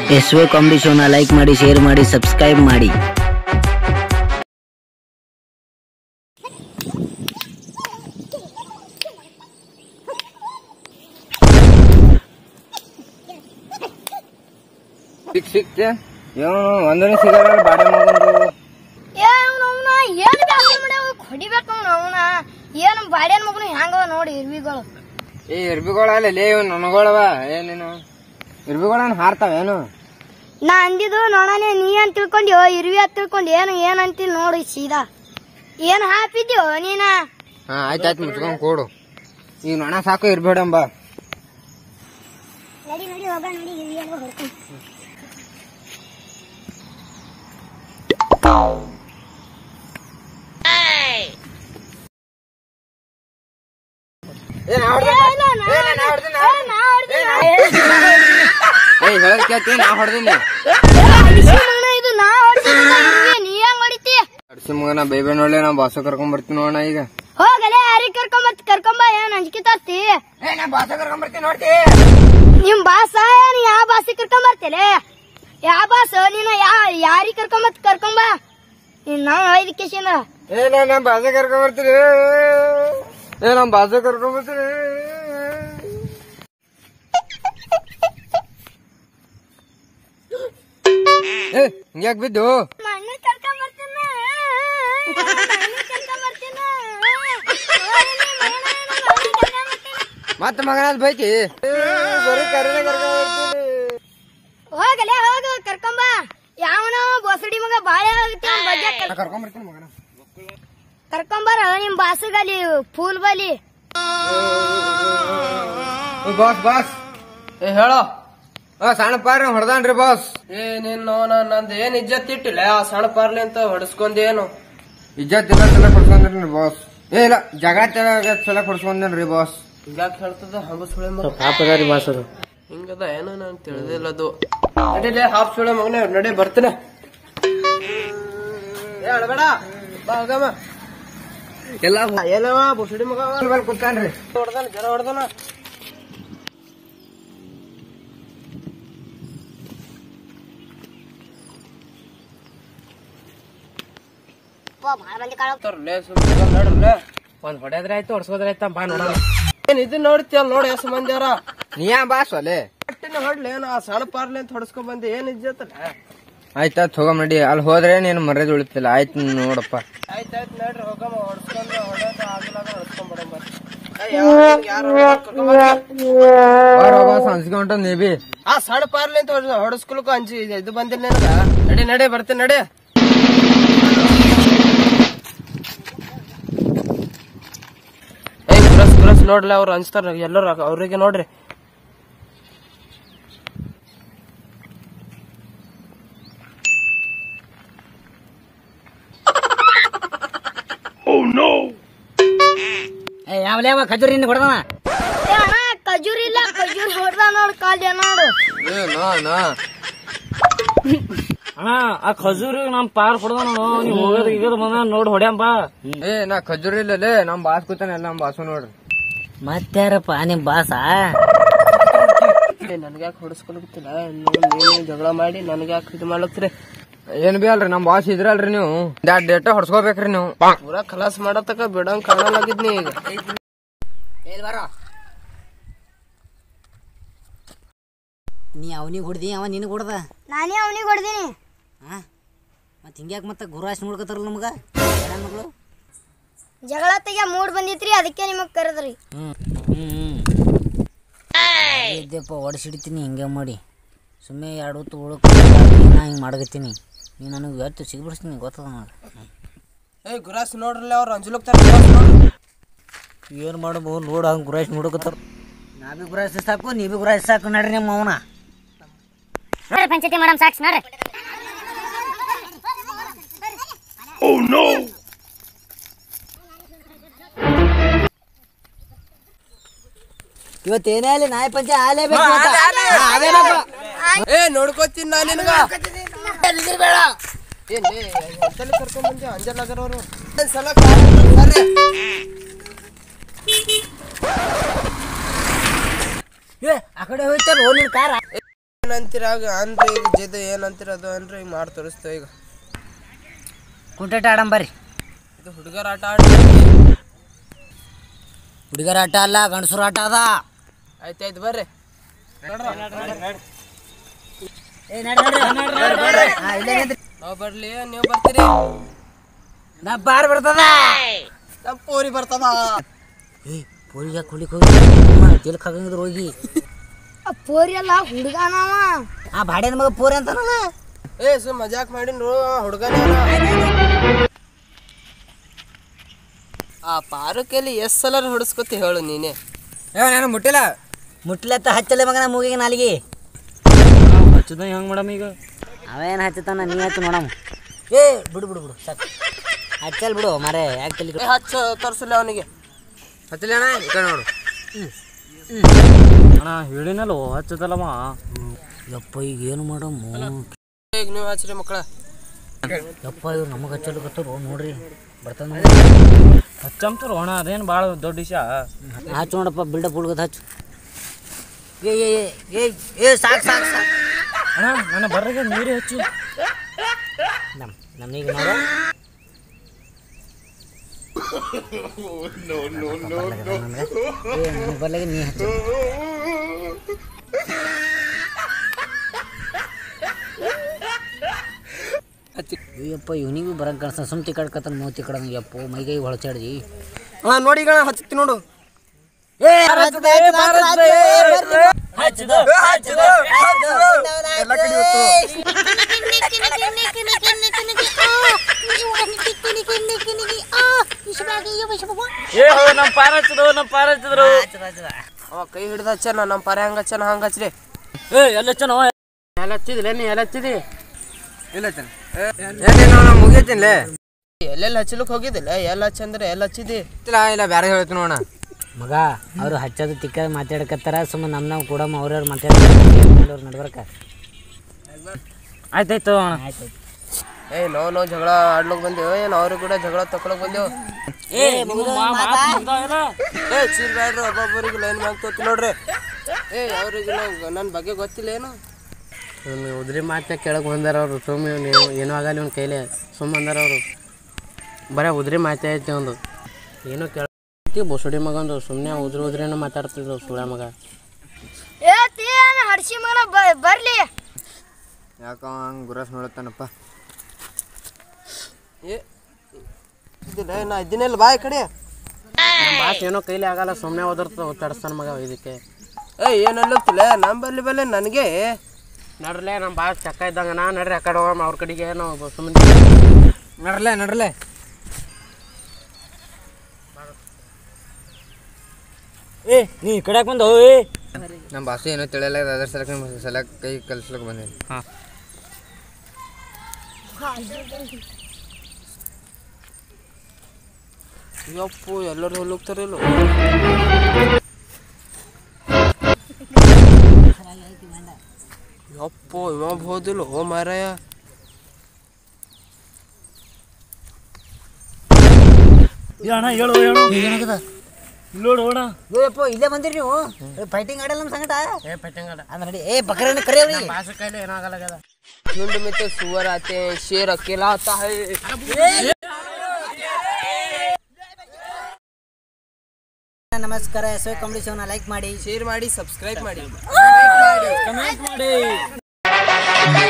S Y comedy ಶೋನ like ಮಾಡಿ share ಮಾಡಿ ಸಬ್ಸ್ಕ್ರೈಬ್ ಮಾಡಿ ಸಿಕ್ ಸಿಕ್ತೆ ಏನು ಒಂದನೇ ಸಿಗಲ್ಲ ಬಾಡೆ ಮಗಂದು ಏ ಅವ್ನ ಏನ್ ಬ್ಯಾಸರ ಮಾಡ್ಯಾವ ಹೊಡಿಬೇಕು ಅವನ ಏನು ಬಾಡ್ಯಾನ ಮಗನು ಹೆಂಗವ ನೋಡಿ ಇರ್ವಿಗಳು ಏ ಇರ್ಬಿಗಳಲ್ಲ ಲೇ ಇವ್ ನನಗಳವ ಏನೇನು ಇರ್ಬಿಗಳನ್ನ ಹಾರ್ತಾವೇನು ನಾ ಅಂದಿದ್ದು ನೋಡನೆ ನೀ ಅಂತ ತಿಳ್ಕೊಂಡ್ಯೋ ಇರ್ವಿ ಅಂತ ತಿಳ್ಕೊಂಡು ಏನು ಏನ್ ಅಂತೀನಿ ನೋಡಿ ಸೀದಾ ಏನ್ ಹಾಪಿದ್ಯೋ ನೀನ ಹಾ ಆಯ್ತಾಯ್ತು ಮುಚ್ಕೊಂಡ್ ಕೊಡು ಈಗ ನೊಣ ಸಾಕು ಇರ್ಬೇಡಂಬ ನಡಿ ನಡಿ ಹೋಗ ನಡಿ ಇರ್ವಿ ಹೊಡ್ಕೊಂಡು ಏ ನಾ ಹೊಡ್ದೆ ಏ, ನಾ ಹೊಡ್ದೆ, ನಾ ಹೊಡ್ದೆ. ಏ ಹೇಳದ್ ಕೇಳ್ತಿ ನಾ ಹೊಡ್ದಿನಿ ಇದು ನಾ ಹೊಡ್ಸಿದ್ದು ಇರ್ವಿ ನೀ ಹೆಂಗ್ ಹೊಡಿತಿ ಅಡ್ಸಿ ಮಗನ ಬೇಬೆ ನೋಡ್ಲೆ ನಾ ಬಾಸ ಕರ್ಕೊಂಡ್ ಬರ್ತೀನಿ ನೋಡಣ ಈಗ ಹೋಗಲೇ ಯಾರಿ ಕರ್ಕೊಂಬತ್ ಕರ್ಕೊಂಬ ಏನ್ ಅಂಜಿಕೆ ತರ್ತಿ ಏ ನಾ ಬಾಸ ಕರ್ಕೊಂಡ್ ಬರ್ತೀನಿ ನೋಡ್ತಿ ನಿಮ್ ಬಾಸ ಏನ್ ಯಾವ ಬಾಸಿ ಕರ್ಕೊಂಬರ್ತೇಲೆ ಯಾವ ಬಾಸ ನೀನ ಯಾ ಯಾರಿ ಕರ್ಕೊಂಬತ್ ಕರ್ಕೊಂಬ ನೀನ್ ನಾವ್ ಐದು ಕೇಸಿಂದ ಏ ನಾ ನಾ ಬಾಸ ಕರ್ಕೊಂಡ್ ಬರ್ತೀನಿ ಏ ನಾ ಬಾಸ ಕರ್ಕೊಂಡ್ ಬರ್ತೀನಿ ಏ ಹಿಂಗ್ಯಾಕ್ ಬಿದ್ದು ಮಣ್ಣು ಕರ್ಕೊಂಬರ್ತೀನ ಮಣ್ಣು ಕರ್ಕೊಂಬರ್ತೀನ ಮತ್ತ ಮಗನಾದ್ ಬೈತಿ ಏ, ಬರೀ ಕರಿನೆ ಕರ್ಕೊಂಡ್ ಬರ್ತೀನಿ ಹೋಗಲೇ ಹೋಗು ಕರ್ಕೊಂಬ ಯಾವನೋ ಬೋಸಡಿ ಮಗ ಬಾಳೆ ಆಗುತ್ತೆ ಬಗ್ಗೆ ನಾ ಕರ್ಕೊಂಡ್ ಬರ್ತೀನಿ ಮಗನ ಕರ್ಕೊಂಬರ ನಿಮ್ ಬಾಸಗಲಿ ಫೂಲ್ ಬಲಿ ಬಾಸ್ ಬಾಸ್ ಏ ಹೇಳೋ ಆ ಸಣ್ಣ ಪಾರ ಹೊಡ್ದಾನ್ರಿ ಬಾಸ್ ಏ ನಿನ್ನ ನಂದು ಏನ್ ಇಜ್ಜತ್ ಇಟ್ಟಿಲ್ಲ ಆ ಸಣ್ಣ ಪಾರ್ಲಿ ಅಂತ ಹೊಡಸ್ಕೊಂದೇನು ಇಜ್ಜತ್ ಇಲ್ಲ ಸಲ ಕೊಡ್ಸ್ಕೊಂಡ್ರಿ ಬಾಸ್ ಏ ಇಲ್ಲ ಜಗಳ ತೆಗ ಸಲ ಕೊಡ್ಸ್ಕೊಂಡೇನ್ರಿ ಬಾಸ್ ಹಿಂಗ್ಯಾಕ್ ಹೇಳ್ತದ ಹಂಗ ಸುಳೆ ಮಗ ಪಾಪದಾರಿ ಬಾಸದು ಹಿಂಗದ ಏನೋ ನಾನು ತಿಳಿದಿಲ್ಲ ಅದು ನಡಿಲೇ ಹಾಫ್ ಸುಳೆ ಮಗನೇ ನಡಿ ಬರ್ತೀನಿ ಏ ಅಳಬೇಡ ಬಾ ಹೋಗಮ್ಮ ಎಲ್ಲ ಏನವ ಬುಸಡಿ ಮಗ ಬಲ್ ಕೂತಾನ್ರಿ ಹೊಡ್ದಾನ ಜರ ಹೊಡ್ದಾನ ತರ್ಲೆ ಸುಮ್ನೆ ನಡ್ರಲೆ ಒಂದ್ ಹೊಡೆದ್ರೆ ಆಯ್ತು ಹೊಡ್ಸೋದ್ರೆ ಆಯ್ತಾ ಬಾ ನೋಡೋಣ ಏನ್ ಇದನ್ನ ನೋಡ್ತಿಯಲ್ಲ ನೋಡಿ ಎಷ್ಟು ಮಂದಿ ಯಾರ ನೀ ಯಾ ಬಾಸ್ ಒಲೆ ಹೊಟ್ಟಿನ ಹೊಡ್ಲಿ ಏನು ಆ ಸಣ್ಣ ಪಾರ್ಲಿ ಅಂತ ಹೊಡ್ಸ್ಕೊಂಡ್ ಬಂದೆ ಏನ್ ಇಜ್ಜತ್ತಲ್ಲ ಆಯ್ತಾಯ್ತು ಹೋಗ ನಡಿ ಅಲ್ಲಿ ಹೋದ್ರೆ ನೀನು ಮರ್ಯಾದೆ ಉಳಿತಿಲ್ಲ ಆಯ್ತು ನೋಡಪ್ಪ ಆಯ್ತಾಯ್ತು ನಡ್ರಿ ಹೋಗಮ್ಮ ಹೊಡ್ಸ್ಕೊಂಡು ಹೊಡೆಯೋದು ಆಗಲಾಗ ಹೊಡ್ಸ್ಕೊಂಡ್ ಬರಮ್ಮ ಯಾರು ಬಾಸ್ ಅನ್ಸ್ಕೊಂಡ್ ಹೊಂಟ ನೀ ಬಿ ಆ ಸಣ್ಣ ಪಾರ್ಲಿ ಅಂತ ಹೊಡಸ್ಕೊಳಕು ಅಂಜಿ ಇದು- ಇದು ಬಂದಿಲ್ಲ ನಿನಗ ನಡಿ ನಡಿ ಬರ್ತೀನಿ ನಡಿ ಏಯ್ ಗುರಸ್ ಗುರಸ್ ನೋಡ್ಲಿ ಅವ್ರು ಅನ್ಸ್ತಾರ ಎಲ್ಲರೂ ಅವ್ರಿಗೆ ನೋಡ್ರಿ ಯಾವಲೇ ಅವ ಖಜೂರಿ ನಿನ್ನ ಹೊಡೆದನ ಏ ಅಣ್ಣ ಖಜೂರಿ ಇಲ್ಲ ಖಜೂರಿ ಹೊಡ್ದ ನೋಡು ಕಾಲ್ಯ ನೋಡು ಏ ನಾ ನಾ ಅಣ್ಣ ಆ ಖಜೂರಿ ನಮ್ ಪಾರ್ ಹೊಡೆದ ನೋಡು ನೀವ್ ಹೋಗೋದ್ ಈಗ ಬಂದ ನೋಡ್ ಹೊಡ್ಯಾಂಬ ಏ ನಾ ಖಜೂರಿ ಇಲ್ಲಲೇ ನಮ್ ಬಾಸ್ ಕೂತಾನೆ ಎಲ್ಲ ನಮ್ ಬಾಸು ನೋಡ್ರಿ ಮತ್ತಾರಪ್ಪ ನಿಮ್ ಬಾಸ ನನ್ಗೆ ಯಾಕೆ ಹೊಡಸ್ಕೊಳಕತ್ತಿಲ್ಲ ನೀವು ಜಗಳ ಮಾಡಿ ನನ್ಗೆ ಯಾಕೆ ಇದು ಮಾಡ್ಲತ್ತೀರಿ ಏನ್ ಬಿ ಅಲ್ರಿ ನಮ್ ಬಾಸ್ ಇದ್ರಲ್ರಿ ನೀವು ಎರಡ್ ಡೇಟ ಹೊಡ್ಸ್ಕೋಬೇಕ್ರಿ ನೀವು ಪೂರಾ ಖಲಾಸ್ ಮಾಡತಕ್ಕ ಬಿಡಂಗ್ ಕಾಣಲಾಗಿದ್ನಿ ಈಗ ನೀ ಅವನಿಗೆ ಹೊಡ್ದಿ ಅವ ನಿನಗೆ ಹೊಡ್ದ ನಾನೇ ಅವನಿಗೆ ಹೊಡ್ದೀನಿ ಹಾ ಮತ್ ಹಿಂಗ್ಯಾಕ್ ಮತ್ತೆ ಗುರಾಶ್ ನೋಡ್ಕೊತಾರಲ್ಲ ನಮಗ ಮಗಳು ಜಗಳ ತೆಗೆ ಮೂಡ್ ಬಂದಿತ್ರಿ ಅದಕ್ಕೆ ನಿಮಗ್ ಕರೆದ್ರಿ ಹ್ಮ್ ಹ್ಮ್ ಇದ್ದೆಪ್ಪ ಹೊಡ್ಸಿಡ್ತೀನಿ ಹಿಂಗೆ ಮಾಡಿ ಸುಮ್ಮನೆ ಎರಡು ಹೊತ್ತು ಉಳಕ್ ನಾ ಹಿಂಗೆ ಮಾಡಕತ್ತೀನಿ ನೀ ನನಗೆ ಎಷ್ಟು ಸಿಗ್ಬಿಡಿಸ್ತೀನಿ ಗೊತ್ತದ ನನಗೆ ಏ ಗುರಾಸ್ ನೋಡ್ರಲ್ಲ ಅವ್ರು ಅಂಜಲೋಗ್ತಾರ ನೋಡ್ರಿ ಏನು ಮಾಡಬಹುದು ನೋಡು ಹಂಗೆ ಗುರಾಯ್ಸ್ ನೋಡಕತ್ತಾರ ನಾ ಬಿ ಗುರಾಯ್ಸ್ ಸಾಕು ನೀ ಬಿ ಗುರಾಯ್ಸ್ ಸಾಕು ನಡ್ರಿ ನಿಮ್ಮ ಅವನ ನೋಡ್ರಿ ಪಂಚಾಯತಿ ಮೇಡಮ್ ಸಾಕ್ಸ್ ನೋಡ್ರಿ ಇವತ್ತೇನೇ ಅಲ್ಲಿ ನಾಯಿ ಪಂಚೆ ಆಲೇಬೇಕು ಇವತ್ತ. ಹಾ, ಆಲೇಬೇಕು. ಏ ನೋಡ್ಕೋತೀನಿ ನಾ ನಿನಗ ಬೇಡ ಏನ್ ಲೇ, ಒಂದ್ಸಲ ಕರ್ಕೊಂಡ್ ಬಂದೆ ಅಂಜಲಾಗರ ಅವರು ಸಲ ಸರ್ರಿ ಏ ಆ ಕಡೆ ಹೋಯ್ತಲ್ಲ ಓ ನಿನ್ ಕಾರ ಏನಂತೀರ ಆಗ ಅನ್ರಿ ಈಗ ಜದ ಏನಂತೀರ ಅದು ಅನ್ರಿ ಈಗ ಮಾಡಿ ತೋರಿಸ್ತೇವೆ ಈಗ ಕುಂಟೇಟ ಆಡಂಬರಿ ಇದು ಹುಡುಗರ ಆಟ ಆಡ್ರಿ ಹುಡುಗರ ಆಟ ಅಲ್ಲ ಗಂಡಸರು ಆಟ ಅದ ಆಯ್ತಾಯ್ತು ಬರ್ರಿ ನಾವು ಬರ್ಲಿ ನೀವು ಬರ್ತೀರಿ ನಾ ಬಾರ್ ಬಿಡ್ತದ ನಮ್ಮ ಪೋರಿ ಬರ್ತದ ಏ ಪೋರಿಗೆ ಕುಳಿಕ್ ಹೋಗಿ ತಿಲ್ಕ್ ಹಾಕಂಗಿದ್ರು ಹೋಗಿ ಆ ಪೋರಿ ಅಲ್ಲ ಹುಡುಗನವ ಆ ಬಾಡ್ಯದ ಮಗ ಪೋರಿ ಅಂತಾನಲ್ಲ ಏ ಸು ಮಜಾಕ್ ಮಾಡಿನ್ರು ಹುಡುಗನೇ ಆ ಪಾರುಕೆಯಲ್ಲಿ ಎಷ್ಟ್ ಸಲ ಹೊಡಿಸ್ಕೊತಿ ಹೇಳು ನೀನೆ ನಾನು ಮುಟ್ಟಿಲ್ಲ ಮುಟ್ಲತ್ತ ಹಚ್ಚಲೆ ಮಗನ ಮೂಗಿಗೆ ನಾಲಿಗೆ ಹಚ್ಚದ ಹೆಂಗ್ ಮಾಡಮ್ ಈಗ ಅವೇನು ಹಚ್ಚತಾನ ನೀ ಹಚ್ಚು ನೋಡಮ್ ಏ ಬಿಡು ಬಿಡು ಬಿಡು ಸಾಕು ಹಚ್ಚಲ್ ಬಿಡು ಮರೆ ಯಾಕೆ ತಲೆ ಏ, ಹಚ್ಚ ತೋರ್ಸಲ್ಲ ಅವನಿಗೆ ಹಚ್ಚಲಿ ಅಣ್ಣ ಈ ಕಡೆ ನೋಡು ಅಣ್ಣ ಹೇಳಿನಲ್ಲ ಹಚ್ಚದಲ್ಲಮ್ಮ ಯಪ್ಪ ಈಗ ಏನು ಮಾಡಮ್ಮು ಈಗ ನೀವು ಹಚ್ಚ್ರಿ ಮಕ್ಕಳ ಯಪ್ಪ ಇವ್ರು ನಮಗೆ ಹಚ್ಚಲು ನೋಡ್ರಿ ಬರ್ತಾನ ಹಚ್ಚಂತಾರ ಅಣ್ಣ ಅದೇನು ಭಾಳ ದೊಡ್ಡ ವಿಷಯ ಹಚ್ಚು ನೋಡಪ್ಪ ಬಿಲ್ಡಪ್ ಹುಡುಗದ ಹಚ್ಚು ಏ ಏ ಏ, ಏ ಏ ಸಾಕು ಸಾಕು ಸಾಕು ಅಣ್ಣ ನನ್ನ ಬರ್ರಿಗೆ ನೀರೇ ಹಚ್ಚು ನಮ್ ನಮೀಗ ನೋಡು ಏ ನನಗೆ ಬರ್ಲಾಗ ನೀ ಹಚ್ಚು ಅಯ್ಯಪ್ಪ ಇವನಿಗೂ ಬರಂಗ್ ಕಾಣಿಸ್ತಾನೆ ಸುಮ್ ತಿಕ್ಕಡ್ಕತ್ತಾನ ಮೂತಿ ಕಡೆ ಯಪ್ಪ ಮೈಗೈ ಹೊಳಚಾಡ್ದಿ ಹಾ ನೋಡಿ ಈಗ ಹಚ್ಚತಿ ನೋಡು ಏ ಏ ಹೋ ನಮ್ಮ ಪಾರ ಹಚ್ಚದು ನಮ್ಮ ಪಾರ ಹಚ್ಚಿದ್ರು ಅವ ಕೈ ಹಿಡ್ದ ಹಚ್ಚನ ನಮ್ಮ ಪರ ಹಂಗ ಹಚ್ಚನ ಹಂಗ ಹಚ್ರಿ ಏ ಎಲ್ಲ ಹಚ್ಚನ ಎಲ್ಲ ಹಚ್ಚಿದಿಲ್ಲ ನೀ ಎಲ್ಲ ಹಚ್ಚಿದಿ ಇಲ್ಲ ಮುಗಿಯತಿನ್ಲೇ ಎಲ್ಲೆಲ್ಲಿ ಹಚ್ಚಲಿಕ್ಕೆ ಹೋಗಿದ್ದಿಲ್ಲ ಎಲ್ಲ ಹಚ್ಚಂದ್ರೆ ಎಲ್ಲ ಹಚ್ಚಿದಿ ಇಲ್ಲ ಇಲ್ಲ ಬೇರೆ ಹೇಳ್ತೀನಿ ನೋಡ ಮಗ ಅವ್ರು ಹಚ್ಚೋದು ತಿಕ್ಕ ಮಾತಾಡಕತ್ತಾರ ಸುಮ್ಮನೆ ನಮ್ಮ ನಾವು ಕೂಡ ಅವ್ರವ್ರು ಮಾತಾಡ್ತಾರೆ ನಡ್ಬರ್ಕ ಆಯ್ತಾಯ್ತು ಅಣ್ಣ ಆಯ್ತು ಏ ನಾವು ನಾವು ಜಗಳ ಆಡ್ಲಿಕ್ಕೆ ಬಂದೇವು ಏನು ಅವ್ರು ಕೂಡ ಜಗಳ ತಕೊಳಕ್ ಬಂದೇವು ಏ ನಿಮ್ಮ ಮಾತು ಮುಗ್ದಾವೆಲ್ಲ? ಏ ಚೀರ್ ಬ್ಯಾಡ್ರಿ ಒಬ್ಬೊಬ್ಬರಿಗೆ ಲೈನ್ ಮ್ಯಾಗ ತೋತಿ ನೋಡ್ರಿ ಏ ಅವ್ರಿಗೆ ನನ್ನ ಬಗ್ಗೆ ಗೊತ್ತಿಲ್ಲ ಏನು ಉದ್ರಿ ಮಾತನ್ನ ಕೆಳಗೆ ಬಂದಾರ ಅವರು ಸುಮ್ಮನೆ ನೀವು ಏನೂ ಆಗಲ್ಲ ಇವ್ನ ಕೈಲಿ ಸುಮ್ಮ ಅಂದಾರ ಅವರು ಬರೀ ಉದ್ರಿ ಮಾತೇ ಐತಿ ಒಂದು ಏನೋ ಕೇಳಿ ಬೊಸುಡಿ ಮಗ ಒಂದು ಸುಮ್ಮನೆ ಉದ್ರಿ ಉದ್ರೇನ ಮಾತಾಡ್ತಿದ್ರು ಸುಳ ಮಗ ಏ ತೀನ ಹಡ್ಸಿ ಮಗನ ಬ- ಬರ್ಲಿ ಯಾಕ ಹಂಗೆ ಗುರಸ್ ನೋಡತ್ತಾನಪ್ಪ ಏ ಇದಿಲ್ಲ ನಾ ಇದ್ದೀನಿಲ್ಲ ಬಾ ಈ ಕಡೆ ನಮ್ಮ ಬಾಸ್ ಏನೋ ಕೈಲಿ ಆಗಲ್ಲ ಸುಮ್ಮನೆ ಓದಿರ್ತ ತಡಸ್ತಾನ ಮಗ ಇದಕ್ಕೆ ಏ ಏನಲ್ಲತ್ತಿಲ್ಲ ನಮ್ಮ ಬಲ್ಲಿ ಬಲ್ಲಿ ನನಗೆ ನಡ್ರಲೆ ನಮ್ಮ ಬಾಸ್ ಚಕ್ಕ ಇದ್ದಂಗ ನಾ ನಡ್ರಿ ಆ ಕಡೆ ಹೋಗಮ್ಮ ಅವ್ರ ಕಡೆಗೆ ನಾವು ಸುಮ್ಮನೆ ನಡ್ರಲೆ ನಡ್ರಲೆ ಏ ನೀ ಈ ಕಡೆ ಬಂದು ಏ ನಮ್ಮ ಬಾಸು ಏನೋ ತಿಳಿಯಲ್ಲ ಅದ್ರ ಸಲಕ್ಕೆ ಸಲ ಕೈ ಕಲ್ಸ್ಲಕ್ಕೆ ಬಂದೇನಿ ಯಪ್ಪು ಎಲ್ಲರೂ ಹೊಲೋಗ್ತಾರಿಲ್ಲ ಯಪ್ಪು ಇವ ಹೋದಿಲ್ಲ ಓ ಮಾರಾಯ ಏ ಅಣ್ಣ ಹೇಳು ಹೇಳು ಏನಾಗದ ನೋಡು ಅಣ್ಣ ಏಯಪ್ಪ ಇಲ್ಲೇ ಬಂದಿರಿ ನೀವು ಫೈಟಿಂಗ್ ಆಡಲ್ಲ ನಮ್ಮ ಸಂಗಟ ಏ ಪೆಟ್ಟಂಗಡ ಅಂದ್ರೆ ನಡಿ ಏ ಬಕರನ್ನ ಕರಿಯವ್ರಿ ಬಾಸು ಕೈಲಿ ಏನಾಗಲ್ಲ झुंड में तो सुअर आते हैं शेर अकेला आता है ನಮಸ್ಕಾರ ಎಸ್ ವೈ ಕಾಮಿಡಿ ಶೋನ ಲೈಕ್ ಮಾಡಿ ಶೇರ್ ಮಾಡಿ ಸಬ್ಸ್ಕ್ರೈಬ್ ಮಾಡಿ ಕಮೆಂಟ್ ಮಾಡಿ